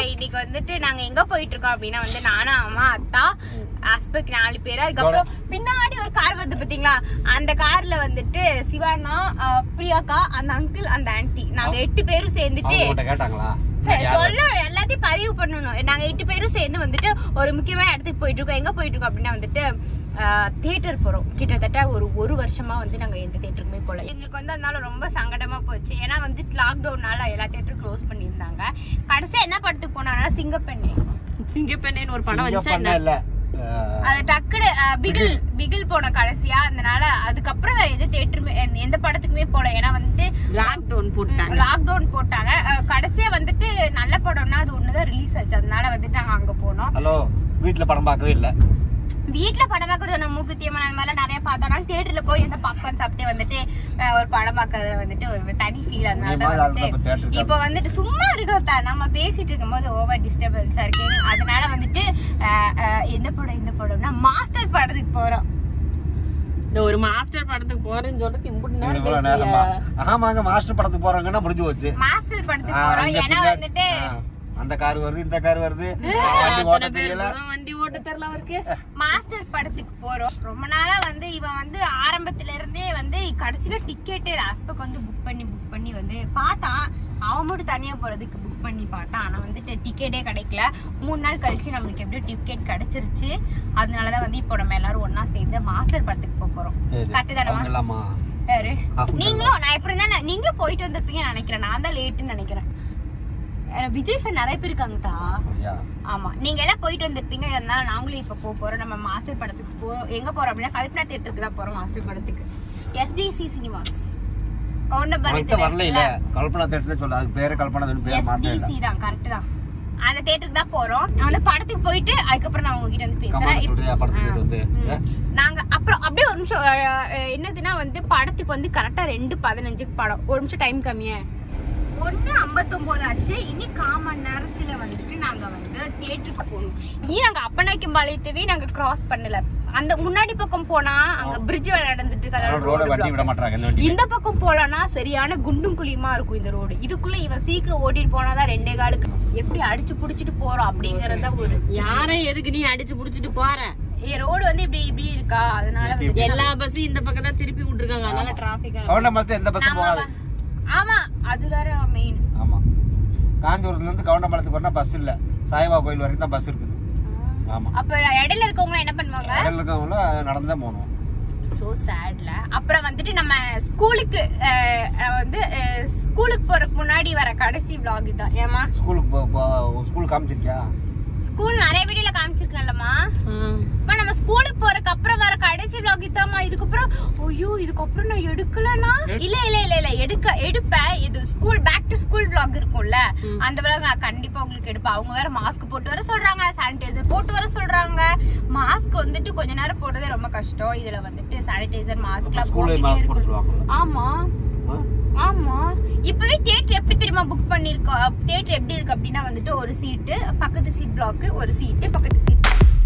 இன்னைக்கு வந்துட்டு நாங்க எங்க போயிட்டு இருக்கோம் அப்படின்னா வந்து நானும் அம்மா அத்தா ஆஸ்பெக்ட் நாலு பேர் அதுக்கப்புறம் பின்னாடி ஒரு கார் வருது பாத்தீங்களா அந்த கார்ல வந்துட்டு சிவானா அஹ், பிரியாக்கா அந்த அங்கிள் அந்த ஆன்ட்டி நாங்க எட்டு பேரும் சேர்ந்துட்டு அவங்க உன்கிட்ட கேட்டாங்களா சொல்ல எல்லாத்தையும் பதிவு பண்ணணும் நாங்க எட்டு பேரும் சேர்ந்து வந்துட்டு ஒரு முக்கியமான இடத்துக்கு போயிட்டு இருக்கோம் எங்க போயிட்டு இருக்கோம் அப்படின்னா வந்துட்டு தியேட்டர் போறோம் கிட்டத்தட்ட ஒரு ஒரு வருஷமா வந்து நாங்க எந்த தியேட்டருக்குமே போல எங்களுக்கு வந்து அதனால ரொம்ப சங்கடமா போச்சு ஏன்னா வந்து லாக்டவுன்னால எல்லா தியேட்டரும் க்ளோஸ் பண்ணியிருந்தாங்க கடைசியா என்ன படத்துக்கு போனாங்கன்னா சிங்கப்பெண்ணை சிங்கப்பெண்ணேன்னு ஒரு படம் இங்க வந்துச்சா பண்ண இல்ல அஹ், அது டக்குனு அஹ், பிகில் பிகில் போன கடைசியா அதனால அதுக்கப்புறம் வேற எந்த தியேட்டருமே எந்த படத்துக்குமே போல ஏன்னா வந்து லாக்டவுன் போட்டாங்க லாக்டவுன் போட்டாங்க அஹ், கடைசியா வந்துட்டு நல்ல படம்னா அது ஒண்ணுதான் ரிலீஸ் ஆச்சு அதனால வந்துட்டு நாங்க அங்க போனோம் ஹலோ வீட்டுல படம் பார்க்கவே இல்ல வீட்ல படம் பார்க்கறது நம்ம மூக்குத்தியம்மன் அந்த மாதிரிலாம் நிறைய பார்த்தோம்னால தியேட்டர்ல போய் அந்த பாப்கார்ன் சாப்பிட்டு வந்துட்டு அஹ், ஒரு படம் பார்க்கறது வந்துட்டு ஒரு தனி ஃபீல் அதனால நீ மாதிரி தான் ஆளுதான் இப்ப theatre வந்துட்டு க்கு இப்போ வந்துட்டு சும்மா இருக்கா நம்ம பேசிட்டு இருக்கும்போது ஓவர் டிஸ்டர்பன்ஸா இருக்கு அதனால வந்துட்டு அஹ், அஹ், எந்த படம் இந்த படம்னா மாஸ்டர் படத்துக்கு போறோம் இந்த ஒரு மாஸ்டர் படத்துக்கு போறேன்னு சொல்லிட்டு இம்புட்டு நேரம் இவ்வளவு நேரமா பேசியா ஆமாங்க மாஸ்டர் படத்துக்கு போறாங்கன்னா முடிஞ்சு போச்சு மாஸ்டர் படத்துக்கு ஆ, போறோம் அங்க ஏன்னா பின்னாடி- வந்துட்டு ஆ, அந்த கார் வருது இந்த கார் வருது வண்டி ஓட்ட அத்தனை பேர் தெரியல கூட வண்டி ஓட்ட தெரியல அவருக்கு மாஸ்டர் படத்துக்கு போறோம் ரொம்ப நாளா வந்து இவன் வந்து ஆரம்பத்துல இருந்தே வந்து கடைசியில டிக்கெட்டு லாஸ்ட்புக் வந்து புக் பண்ணி புக் பண்ணி வந்து பார்த்தான் அவன் மட்டும் தனியா போறதுக்கு புக் பண்ணி பார்த்தான் ஆனா வந்துட்டு டிக்கெட்டே கிடைக்கல மூணு நாள் கழிச்சு நம்மளுக்கு எப்படியோ டிக்கெட் கிடைச்சிருச்சு அதனாலதான் வந்து இப்போ நம்ம எல்லாரும் ஒண்ணா சேர்ந்து மாஸ்டர் படத்துக்கு போக போறோம் சரி. கரெக்டு தானே அவங்க எல்லாமா யாரு அவங்க நீங்களும் நான் எப்படி இருந்தா நீங்களும் போயிட்டு வந்திருப்பீங்கன்னு நினைக்கிறேன் நான் தான் லேட்டுன்னு நினைக்கிறேன் அஹ் விஜய் ஃபேன் நிறைய பேர் இருக்காங்கதா ஐயா, ஆமா நீங்க எல்லாம் போயிட்டு வந்திருப்பீங்க அதனால நாங்களும் இப்ப போக போறோம் நம்ம மாஸ்டர் படத்துக்கு போ எங்க போறோம் அப்படின்னா கல்பனா தியேட்டருக்கு தான் போறோம் மாஸ்டர் படத்துக்கு எஸ்டிசி சினிமாஸ் உனக்கு தான் வரல இல்ல கவுண்டபாளையத்துல கல்பனா தேட்டர்னு சொல்ல அது பேரு கல்பனா தேட்டர் பேர் மாத்தவே இல்ல எஸ்டிசி தான் கரெக்ட் தான் அந்த தியேட்டருக்கு தான் போறோம் நான் வந்து படத்துக்கு போயிட்டு அதுக்கப்புறம் நான் உங்ககிட்ட வந்து பேசுறேன் கமான் இப்ப- சொல்றியா படத்துக்கு போயிட்டு வந்து ம். ஏ? நாங்க அப்புறம் அப்படியே ஒரு நிமிஷம் அஹ், அஹ், என்னதுன்னா வந்து படத்துக்கு வந்து கரெக்டா ரெண்டு பதினஞ்சுக்கு படம் ஒரு நிமிஷம் டைம் கம்மியா ஒண்ணு ஐம்பத்தொன்பது ஆச்சு இனி கால் மணி நேரத்துல வந்துட்டு நாங்க வந்து தியேட்டருக்கு போகணும் இனி நாங்க அப்பநாய்க்கம்பாளையத்தவே நாங்க கிராஸ் பண்ணல அந்த முன்னாடி பக்கம் போனா அங்க பிரிட்ஜ் நடந்துட்டு இருக்கு அதனால ரோட road வண்டி block. விட மாட்டாங்க இந்த வண்டி இந்த பக்கம் போலான்னா சரியான குண்டும் குழியுமா இருக்கும் இந்த ரோடு இதுக்குள்ள இவன் சீக்கிரம் ஓட்டிட்டு போனாதான் ரெண்டே காலுக்கு எப்படி அடிச்சு புடிச்சிட்டு போறோம் அப்படிங்கறத ஒரு யாரை எதுக்கு நீ அடிச்சு புடிச்சிட்டு போற ரோடு வந்து இப்படி இப்படி இருக்கா அதனால வந்து எல்லா பஸ்ஸும் இந்த பக்கம் தான் திருப்பி விட்டுருக்காங்க அதனால டிராபிக் கவுண்ட மரத்து எந்த பஸ்ஸும் போகாது ஆமா அது வேற மெயின் ஆமா காஞ்சிபுரத்துல இருந்து கவுண்டம்பாளையத்துக்கு வரணும் பஸ் இல்ல சாய்பாபா கோயில் வரைக்கும் தான் பஸ் இருக்குது ஆமா அப்ப இடையில இருக்கவங்க என்ன பண்ணுவாங்க இடையில இருக்கவங்கள நடந்தே போகணும் சோ சேட்ல அப்புறம் வந்துட்டு நம்ம ஸ்கூலுக்கு வந்து அஹ், ஸ்கூலுக்கு போறதுக்கு முன்னாடி வர கடைசி vlog தான் ஏமா ஸ்கூலுக்கு போ- போ- ஸ்கூல் காமிச்சிருக்கியா ஸ்கூல் நிறைய வீடியோல காமிச்சிருக்கேன்லமா அம்மா, நம்ம ஸ்கூலுக்கு போறதுக்கு அப்புறம் வர கடைசி vlog இதாம்மா இதுக்கப்புறம் ஐயோ இதுக்கப்புறம் நான் எடுக்கலனா இல்ல இல்ல இல்ல இல்ல எடுக்க எடுப்பேன் இது school back to school vlog இருக்கும்ல அந்த vlog நான் கண்டிப்பா உங்களுக்கு எடுப்பேன் அவங்க வேற மாஸ்க் போட்டு வர சொல்றாங்க சானிடைசர் போட்டு வர சொல்றாங்க மாஸ்க் வந்துட்டு கொஞ்ச நேரம் போடுறதே ரொம்ப கஷ்டம் இதுல வந்துட்டு சானிடைசர் மாஸ்க் எல்லாம் ஸ்கூல்ல போட்டுட்டே மாஸ்க் போட இருக்கணும். சொல்லுவாங்க ஆமா ஆமா இப்பவே தியேட்டர் எப்படி தெரியுமா புக் பண்ணிருக்கோம் தியேட்டர் எப்படி இருக்கு அப்படின்னா வந்துட்டு ஒரு சீட்டு பக்கத்து சீட் பிளாக் ஒரு சீட்டு பக்கத்து சீட்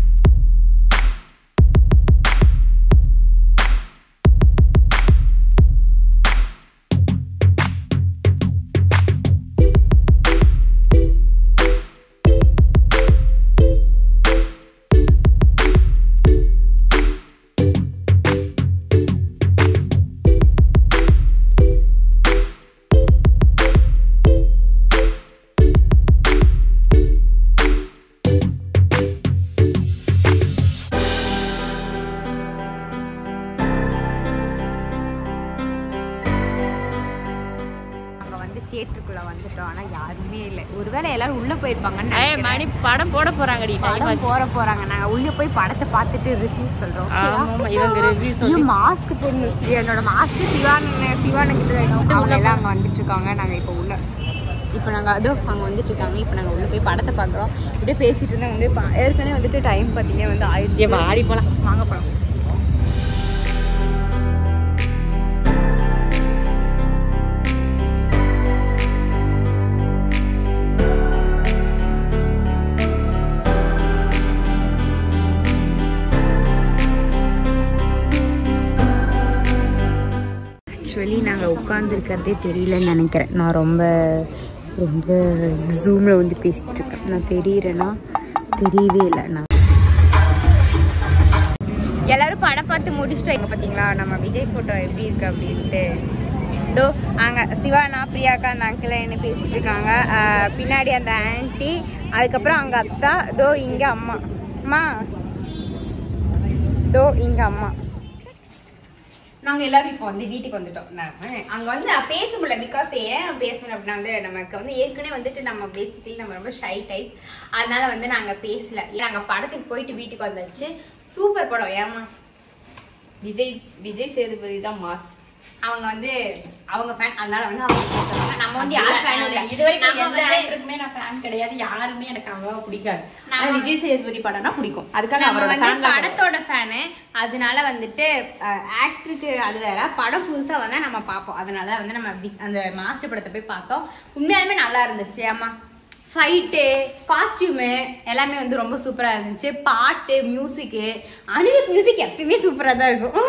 அங்க வந்து தியேட்டருக்குள்ள வந்துட்டோம் ஆனா யாருமே இல்ல ஒருவேளை எல்லாரும் உள்ள போயிருப்பாங்கன்னு ஏய் நினைக்கிறேன். மணி படம் போட போறாங்கடி டைம் படம் ஆச்சு போற போறாங்க நாங்க உள்ள போய் படத்தை பார்த்துட்டு ரிவ்யூ சொல்றோம் ஆமா இவங்க ரிவ்யூ ஐயோ சொல்லி மாஸ்க் போடணும் என்னோட மாஸ்க் சிவானு சிவானு கிட்ட தான் இருக்கும். அவங்க எல்லாம் அங்க வந்துட்டு இருக்காங்க நாங்க இப்போ உள்ள இப்போ நாங்கள் அதோ அங்கே வந்துட்டு இருக்காங்க இப்போ நாங்கள் உள்ள போய் படத்தை பார்க்குறோம் இப்படியே பேசிட்டு இருந்தா வந்து பா- ஏற்கனவே வந்துட்டு டைம் பார்த்தீங்கன்னா வந்து ஆயிடுச்சு ஏய், வாடி போலாம். வாங்க போகலாம் ஆக்சுவலி நாங்கள் உட்காந்துருக்கிறதே தெரியலன்னு நினைக்கிறேன் நான் ரொம்ப ரொம்ப ஜூமில் வந்து பேசிகிட்டு இருக்கேன் நான் தெரியுறேன்னா தெரியவே இல்லைண்ணா எல்லாரும் படம் பார்த்து முடிச்சுட்டு எங்க பார்த்தீங்களா நம்ம விஜய் ஃபோட்டோ எப்படி இருக்கு அப்படின்ட்டு இதோ அங்க சிவானா பிரியாக்கா அந்த அங்கிள் என்ன பேசிட்டு இருக்காங்க ஆஹ் பின்னாடி அந்த ஆன்ட்டி அதுக்கப்புறம் அங்க அத்தா இதோ இங்க அம்மா அம்மா இதோ இங்க அம்மா நாங்கள் எல்லாரும் இப்போ வந்து வீட்டுக்கு வந்துட்டோம் நாம அங்கே வந்து நான் பேச முடியல பிகாஸ் ஏன் பேச முடியல அப்படின்னா வந்து நமக்கு வந்து ஏற்கனவே வந்துட்டு நம்ம பேசிக்கலி நம்ம ரொம்ப ஷை டைப் அதனால வந்து நாங்கள் பேசல நாங்கள் படத்துக்கு போயிட்டு வீட்டுக்கு வந்தாச்சு சூப்பர் படம் ஏமா விஜய் விஜய் சேதுபதி தான் மாஸ் அவங்க வந்து அவங்க ஃபேன் அதனால வந்து அவங்க பேசுறாங்க நம்ம வந்து யார் ஃபேன் இல்லை இது வரைக்கும் நம்ம எந்த வந்து ஆக்டருக்குமே நான் ஃபேன் கிடையாது யாருமே எனக்கு அவ்வளவா பிடிக்காது ஆனா நம்ம- விஜய் சேதுபதி படம்னா பிடிக்கும் அதுக்காக நம்ம அவரோட வந்து ஃபேன்ல படத்தோட ஃபேனு அதனால வந்துட்டு ஆக்டருக்கு அது வேற படம் புதுசா வந்தா நம்ம பார்ப்போம் அதனால வந்து நம்ம வி- அந்த மாஸ்டர் படத்தை போய் பார்த்தோம் உண்மையாலுமே நல்லா இருந்துச்சு ஆமா ஃபைட்டு காஸ்டியூமு எல்லாமே வந்து ரொம்ப சூப்பராக இருந்துச்சு பாட்டு மியூசிக்கு அனிருத் மியூசிக் எப்பயுமே சூப்பராக தான் இருக்கும்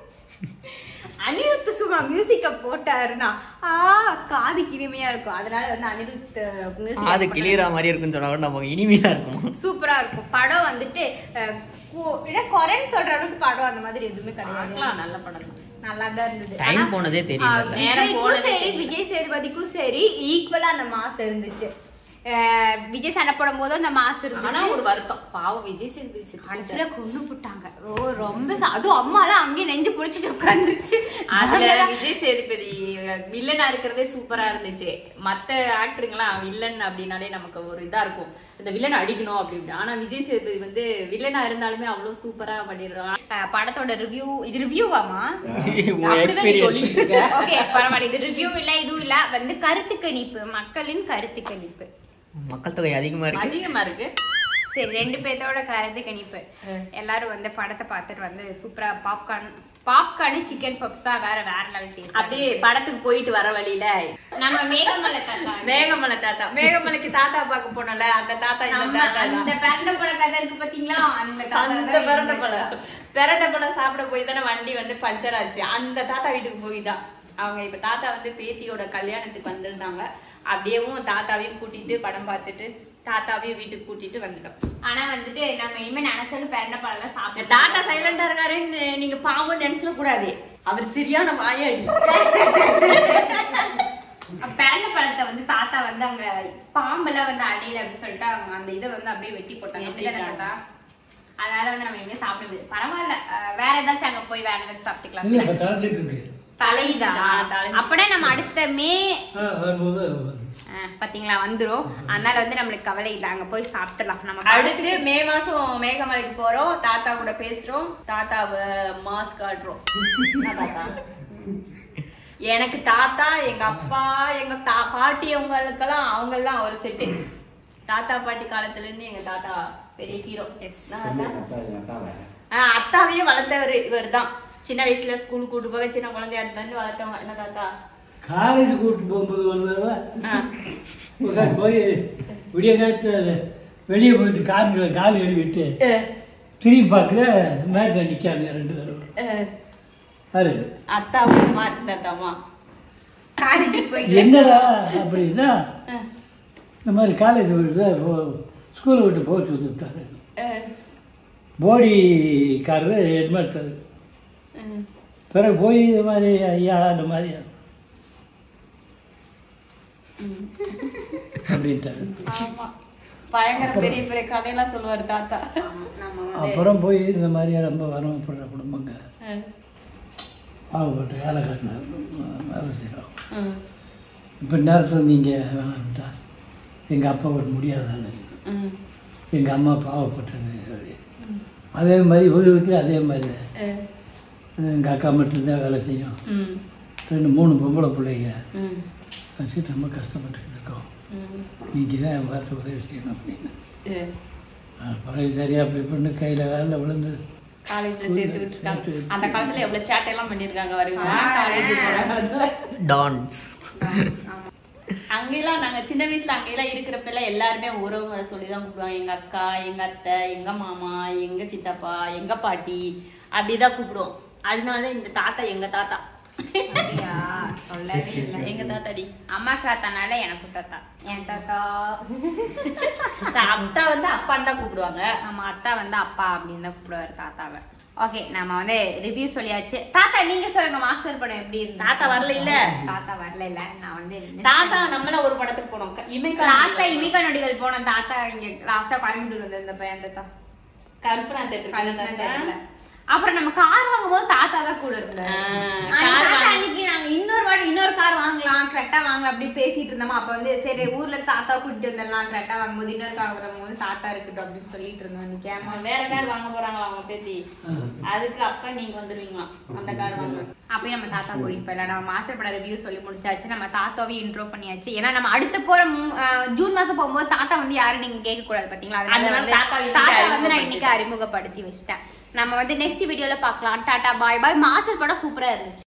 அனிருத் சும்மா மியூசிக்கை போட்டாருன்னா ஆ காது கிளிமையா இருக்கும் அதனால வந்து அனிருத் மியூசிக் அது கிளியரா மாதிரி இருக்குன்னு சொன்னா கூட நமக்கு இனிமையா இருக்கும் சூப்பரா இருக்கும் படம் வந்துட்டு அஹ், கு- என்ன குறைன்னு சொல்ற அளவுக்கு படம் அந்த மாதிரி எதுவுமே கிடையாது பார்க்கலாம் நல்ல படம் தான் நல்லா தான் இருந்தது Time ஆனா, போனதே தெரியல. ஆஹ், விஜய்க்கும் சரி விஜய் சேதுபதிக்கும் சரி ஈக்குவலா அந்த மாஸ் இருந்துச்சு அஹ், விஜய் சண்டை போடும் போதும் அந்த மாஸ் ஆனா இருந்துச்சு ஒரு வருத்தம் பாவம் விஜய் சேதுபதி செத்து கடைசியில கொண்டு போட்டாங்க ஓ ரொம்ப ச- அதுவும் அம்மாலாம் அங்கேயே நெஞ்சு புடிச்சிட்டு உட்காந்துருச்சு அதுல விஜய் சேதுபதி வில்லனா இருக்கிறதே சூப்பரா இருந்துச்சு மத்த ஆக்டருங்களாம் வில்லன் அப்படின்னாலே நமக்கு ஒரு இதா இருக்கும் இந்த வில்லன் அடிக்கணும் அப்படின்ட்டு ஆனா விஜய் சேதுபதி வந்து வில்லனா இருந்தாலுமே அவ்வளவு சூப்பரா பண்ணிடுறான் அஹ், படத்தோட ரிவ்யூ இது ரிவ்யூவாமா உங்க எக்ஸ்பீரியன்ஸ் ஓகே பரவாயில்ல இது ரிவ்யூ இல்ல இதுவும் இல்ல வந்து கருத்து கணிப்பு மக்களின் கருத்து கணிப்பு மக்கள் தொகை அதிகமா இருக்கு அதிகமா இருக்கு சரி ரெண்டு பேர்த்தோட கருத்து கணிப்பு எல்லாரும் வந்து படத்தை பார்த்துட்டு வந்து சூப்பரா பாப்கார்ன் பாப்கார்ன் சிக்கன் பப்ஸ் தான் வேற வேற லெவல் டேஸ்ட் அப்படியே படத்துக்கு போயிட்டு வர வழியில நம்ம மேகமலை தாத்தா மேகமலை தாத்தா மேகமலைக்கு தாத்தா பார்க்க போனோம்ல அந்த தாத்தா இந்த நம்ம தாத்தா தான். அந்த பரண்ட பழம் கதை இருக்கு பாத்தீங்களா அந்த தாத்தா அந்த தான் பிரண்டை இந்த பழம் பிரண்டை பழம் சாப்பிட போய் தானே வண்டி வந்து பஞ்சர் ஆச்சு அந்த தாத்தா வீட்டுக்கு போய் தான் அவங்க இப்ப தாத்தா வந்து பேத்தியோட கல்யாணத்துக்கு வந்திருந்தாங்க அப்படியேவும் தாத்தாவையும் கூட்டிட்டு படம் பார்த்துட்டு தாத்தாவையும் வீட்டுக்கு கூட்டிட்டு வந்துட்டோம் ஆனா வந்துட்டு நம்ம இனிமே நினைச்சாலும் பரண்ட பழம் தான் இந்த சாப்பிட்டு தாத்தா சைலண்டா இருக்காருன்னு நீங்க பாவம் நினைச்சிட கூடாது அவர் சரியான வாயாடி பேரண்ட பழத்தை வந்து தாத்தா வந்து அங்க பாம்பெல்லாம் வந்து அடையில அப்படின்னு சொல்லிட்டு அவங்க அந்த இதை வந்து அப்படியே வெட்டி போட்டாங்க அப்படிதானே தாத்தா அதனால வந்து நம்ம இனிமே சாப்பிட முடியாது பரவாயில்ல அஹ் வேற ஏதாச்சும் அங்க போய் வேற ஏதாச்சும் இல்லை சாப்பிட்டுக்கலாம் இப்போ தலைச்சிட்டு இருக்கு தலைதா ஆ, தலைஞ்சு. அப்படியே நம்ம அடுத்த மே ஆ வரும்போது அஹ், பாத்தீங்களா வந்துரும் அதனால வந்து நம்மளுக்கு கவலை இல்லை அங்க போய் சாப்பிட்டுலாம் நம்ம அடுத்து மே மாசம் மேகமலைக்கு போறோம் தாத்தா கூட பேசுறோம் தாத்தாவை மாஸ் காட்டுறோம் என்ன தாத்தா எனக்கு தாத்தா எங்க அப்பா எங்க தா பாட்டி அவங்களுக்கெல்லாம் அவங்கெல்லாம் ஒரு செட்டு தாத்தா பாட்டி காலத்துல இருந்து எங்க தாத்தா பெரிய ஹீரோ எஸ் அத்தாவையும் வளர்த்தவர் இவர் தான் சின்ன வயசுல ஸ்கூல் கூட்டு போக சின்ன குழந்தையா இருந்து வளர்த்தவங்க என்ன தாத்தா காலேஜ் கூப்பிட்டு போகும்போது ஒரு தடவை ஒரு கால் போய் விடிய காலத்தில் வெளியே போயிட்டு கால் கால் கழுவிட்டு திரும்பி பார்க்குற மேட்டில் நிற்காங்க ரெண்டு பேரும் அது அத்தாவும் மார்ச் தாத்தாமா காலேஜுக்கு போய் என்னடா அப்படின்னா இந்த மாதிரி காலேஜ் விட்டு ஸ்கூலை விட்டு போக சொல்லி விட்டாரு போடிக்காரரு ஹெட்மாஸ்டர் பிறகு போய் இது மாதிரி ஐயா இந்த மாதிரி அப்படின்ட்டாரு ஆமா பயங்கர பெரிய பெரிய கதையெல்லாம் சொல்லுவாரு தாத்தா அப்புறம் போய் இந்த மாதிரி ரொம்ப வரமப்படுற குடும்பங்க பாவப்பட்டு வேலை காட்டினார் வேலை செய்கிறோம் இப்போ நேரத்தில் நீங்கள் வேணாம்ட்டா எங்கள் அப்பா ஒரு முடியாதானு எங்கள் அம்மா பாவப்பட்டது அப்படி. அதே மாதிரி ஒரு வீட்டில் அதே மாதிரி எங்கள் அக்கா மட்டும்தான் வேலை செய்யும் ரெண்டு மூணு பொம்பளை பிள்ளைங்க வச்சு ரொம்ப கஷ்டப்பட்டுக்கிட்டு இருக்கோம் நீங்கள் தான் என் பார்த்து உதவி செய்யணும் அப்படின்னு நான் பிறகு சரியாக அப்படி பண்ணி கையில் வேலை விழுந்து காலேஜ்ல சேர்த்து விட்டுருக்காங்க அந்த காலத்துல எவ்வளவு சேட்டை எல்லாம் பண்ணிருக்காங்க வருங்க காலேஜ் போற காலத்துல டான்ஸ் அங்கெல்லாம் நாங்க சின்ன வயசுல அங்கெல்லாம் இருக்கிறப்ப எல்லாம் எல்லாருமே உறவுகளை சொல்லி தான் கூப்பிடுவாங்க எங்க அக்கா எங்க அத்தை எங்க மாமா எங்க சித்தப்பா எங்க பாட்டி அப்படிதான் கூப்பிடுவோம் அதனாலதான் இந்த தாத்தா எங்க தாத்தா அப்படியா சொல்லவே இல்லை எங்க தாத்தாடி அம்மா தாத்தானால எனக்கு தாத்தா என் தாத்தா அத்தா வந்து அப்பான்னு தான் கூப்பிடுவாங்க நம்ம அத்தா வந்து அப்பா அப்படின்னு தான் கூப்பிடுவாரு தாத்தாவை ஓகே நம்ம வந்து ரிவ்யூ சொல்லியாச்சு தாத்தா நீங்க சொல்லுங்க மாஸ்டர் படம் எப்படி இருந்துச்சு தாத்தா வரல இல்ல? தாத்தா வரல இல்ல நான் வந்து தாத்தா நம்மள ஒரு படத்துக்கு போனோம் இமைக்கா லாஸ்டா இமிகா நொடிகள் போன தாத்தா இங்க லாஸ்டா கோயம்புத்தூர் வந்து இந்த பையன் தாத்தா கருப்பனா தேட்டர் கல்யாணம் தெரியல அப்புறம் நம்ம கார் வாங்கும்போது தாத்தா தான் கூட இருந்தாரு ஆ, ஆனா car தாத்தா வாங்க- அன்னைக்கு நாங்க இன்னொரு வாட்டி இன்னொரு கார் வாங்கலாம் கரெக்டா வாங்கலாம் அப்படி பேசிட்டு இருந்தோமா அப்ப வந்து சரி ஊர்ல இருந்து தாத்தா கூட்டிட்டு வந்துடலாம் கரெக்டா வாங்கும்போது இன்னொரு கார் வரும்போது தாத்தா இருக்கட்டும் அப்படின்னு சொல்லிட்டு இருந்தோம் இன்னைக்கு ஏமா வேற கார் வாங்க போறாங்களா அவங்க பேத்தி அதுக்கு அப்ப நீங்க வந்துருவீங்களா அந்த கார் வாங்க அப்பயும் நம்ம தாத்தா கூட்டிட்டு போயிடலாம் நம்ம மாஸ்டர் பட ரிவ்யூ சொல்லி முடிச்சாச்சு நம்ம தாத்தாவையும் இன்ட்ரோ பண்ணியாச்சு ஏன்னா நம்ம அடுத்து போற ம், அஹ், ஜூன் மாசம் போகும்போது தாத்தா வந்து யாரும் நீங்க கேட்க கூடாது பாத்தீங்களா அதனால அதனால வந்து தாத்தாவை இன்னைக்கு தாத்தா வந்து நான் அறிமுகப்படுத்திட்டேன். இன்னைக்கு அறிமுகப்படுத்தி வச்சிட்டேன் நம்ம வந்து நெக்ஸ்ட் வீடியோல பார்க்கலாம் டாடா பாய் பாய் மாஸ்டர் படம் சூப்பரா இருந்துச்சு